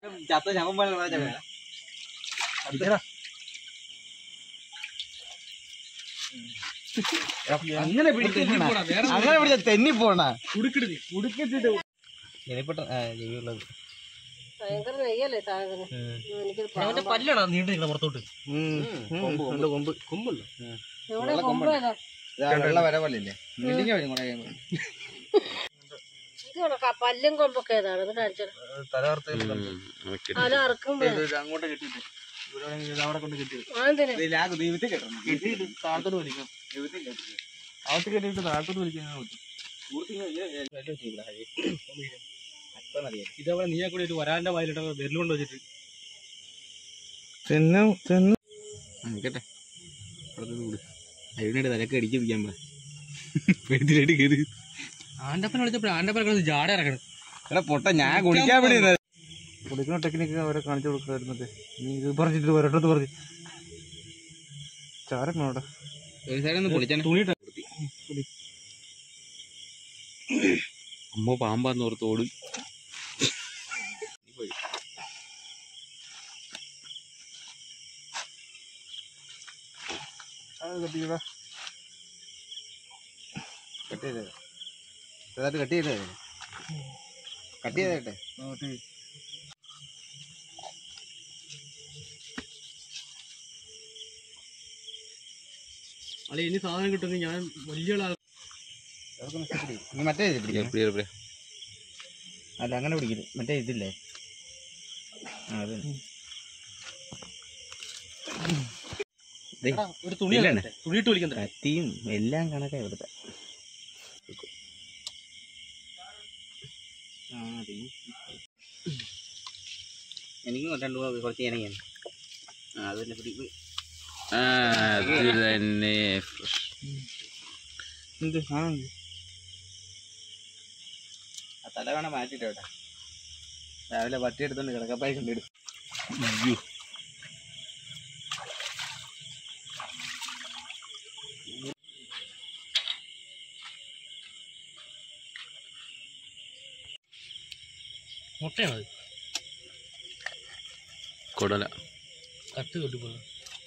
ചത്ത ശവം പോലെ ഉള്ള ചവ. അങ്ങനെ പിടിക്കണ അങ്ങനെ പിടിച്ച തെന്നി പോണ ഇനിയിപ്പോട്ടെ ജൈവമുള്ളത് ഭയങ്കര നെയ്യല്ലേ സാധനം എനിക്കൊരു അവന്റെ പല്ലാണോ നീണ്ടു നിൽക്കണം പുറത്തോട്ട് കൊമ്പ് കൊമ്പ് കൊമ്പുണ്ടോ എവിടെ കൊമ്പ് ഏതാ വെള്ള വര പോലെ ഇല്ലേ മില്ലിങ്ങ വരും കൂടെ ഇത് കണക്കാ പല്ലും കൊമ്പൊക്കെ ഏതാണ് ഇത് കാണിച്ചത് തലവർത്ത് അതിൽ അറക്കുമ്പോ അങ്ങോട്ട് കെട്ടിട്ട് ഇവിടെ വേണമെങ്കിൽ അവിടെ കൊണ്ട് കെട്ടി അതെന്തിനാ ലാഗ് ദൈവത്തിൽ കെട്ടണം കെട്ടിയിട്ട് താഴത്തോട്ട് വലിക്കണം ദൈവത്തിൽ കെട്ടി അകത്ത് കെട്ടിയിട്ട് താഴത്തോട്ട് വലിക്കാൻ പറ്റും അത്ര മതിയായി ഇതേപോലെ നീയെ കൂടി ഒരു വരാന്റെ വായിലിട്ട് വിരലുകൊണ്ട് വെച്ചിട്ട് തിന്നു തിന്നു നിൽക്കട്ടെ അതിനോട് തലക്ക് അടിക്കാൻ പിടിക്കാൻ പേടിച്ചിട്ട് കയറി ആന്റപ്പനെ വിളിച്ചപ്പോൾ ആന്റപ്പനെ കളി ജാട ഇറക്കണം എടാ പൊട്ട ഞാൻ കുടിക്കാൻ വേണ്ടി കുടിക്കുന്ന ടെക്നിക്ക് അവരെ കാണിച്ചു കൊടുക്കായിരുന്നത് നീ ഇത് പറഞ്ഞിട്ട് ഒരിടത്ത് പറഞ്ഞു ചാരം അവിടെ ഒരു സൈഡിൽ നിന്ന് പൊളിച്ചാൽ തുണിയിട്ട് അമ്മ പാമ്പാന്ന് ഓർത്ത് ഓടും കട്ട് ചെയ്തേ ചെറുതായിട്ട് കട്ട് ചെയ്തേ കട്ട് ചെയ്തേട്ടെ അല്ലെ ഇനി സാധനം കിട്ടുമെങ്കിൽ ഞാൻ വലിയ ആളാ നീ മറ്റേ ഇത് പിടിക്കാം അല്ല അങ്ങനെ പിടിക്കില്ല മറ്റേ ഇതില്ലേ ആ അത് ദേ, ഒരു തുണി ഇല്ലാണ്. ഇടട്ടെ. തുണിയിട്ട് വിളിക്കണ്ട കത്തിയും എല്ലാം കണക്കാ ഇവിടുത്തെ എനിക്കും രണ്ടു കുറച്ച് ഇണങ്ങിയാണ് ആ അത് തന്നെ പിടി അത് തന്നെ എന്ത് ആണെന്ത് ആ തല വേണം മാറ്റിട്ട് കേട്ടാ രാവിലെ പട്ടി എടുത്തോണ്ട് കിടക്കപ്പായി കൊണ്ടിടും മുട്ടയാണ് കുടല കത്ത് തൊട്ടിപ്പോകുന്നത്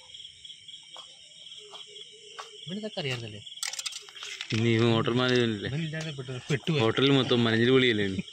ഇവനിതൊക്കെ അറിയാറില്ലേ ഇനി ഹോട്ടൽ മാനേജ്മെന്റ് ഇവനില്ലാതെ പെട്ടു പെട്ടുപോയി ഹോട്ടലിൽ മൊത്തം മനഞ്ഞിൽ പൊളിയല്ലേ ഇനി?